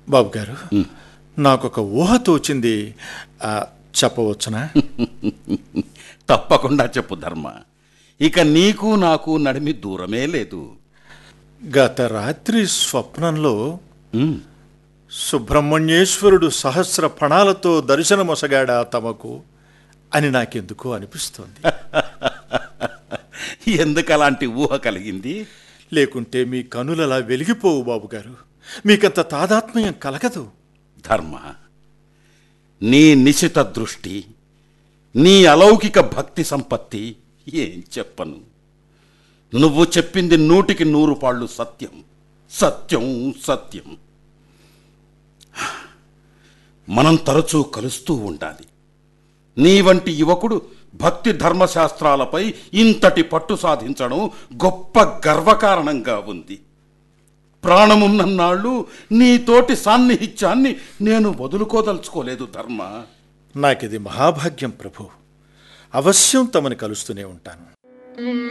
బాబు గారు నాకొక ఊహ తోచింది ఆ, చెప్పవచ్చునా తప్పకుండా చెప్పు ధర్మ ఇక నీకు నాకు నడిమి దూరమే లేదు గత రాత్రి స్వప్నంలో ఉమ్, సుబ్రహ్మణ్యేశ్వరుడు సహస్ర ఫణాలతో దర్శనమొసగాడా తమకు అని నాకెందుకో అనిపిస్తోంది ఎందుకు అలాంటి ఊహ కలిగింది లేకుంటే మీ కనులలా వెలిగిపోవు బాబుగారు మీకంత తాదాత్మ్యం కలగదు ధర్మ నీ నిశిత దృష్టి నీ అలౌకిక భక్తి సంపత్తి ఏం చెప్పను నువ్వు చెప్పింది నూటికి నూరు పాళ్ళు సత్యం సత్యం సత్యం మనం తరచూ కలుస్తూ ఉండాలి నీ వంటి యువకుడు భక్తి ధర్మశాస్త్రాలపై ఇంతటి పట్టు సాధించడం గొప్ప గర్వకారణంగా ఉంది ప్రాణమున్నన్నాళ్ళు నీతోటి సాన్నిహిత్యాన్ని నేను వదులుకోదలుచుకోలేదు ధర్మ నాకిది మహాభాగ్యం ప్రభు అవశ్యం తమని కలుస్తూనే ఉంటాను